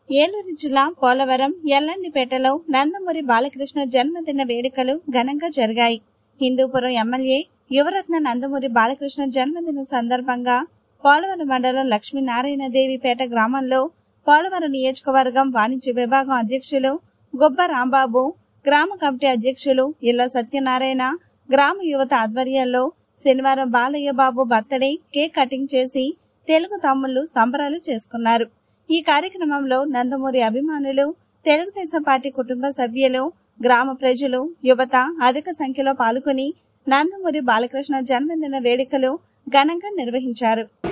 ఏలూరు జిల్లా పోలవరం ఎల్లండిపేటలో నందమూరి బాలకృష్ణ జన్మదిన వేడుకలు ఘనంగా జరిగాయి హిందూపురం ఎమ్మెల్యే యువరత్న నందమూరి బాలకృష్ణ జన్మదిన సందర్భంగా పోలవరం మండలం లక్ష్మీనారాయణ దేవిపేట గ్రామంలో పోలవరం నియోజకవర్గం వాణిజ్య విభాగం అధ్యక్షులు గొబ్బ రాంబాబు గ్రామ కమిటీ అధ్యక్షులు ఇళ్ల సత్యనారాయణ గ్రామ యువత ఆధ్వర్యంలో శనివారం Balayya Babu birthday cake cutting చేసి తెలుగు తమ్ముళ్లు సంబరాలు చేసుకున్నారు ఈ కార్యక్రమంలో నందమూరి అభిమానులు తెలుగుదేశం పార్టీ కుటుంబ సభ్యులు గ్రామ ప్రజలు యువత అధిక సంఖ్యలో పాల్గొని నందమూరి బాలకృష్ణ జన్మదిన వేడుకలు ఘనంగా నిర్వహించారు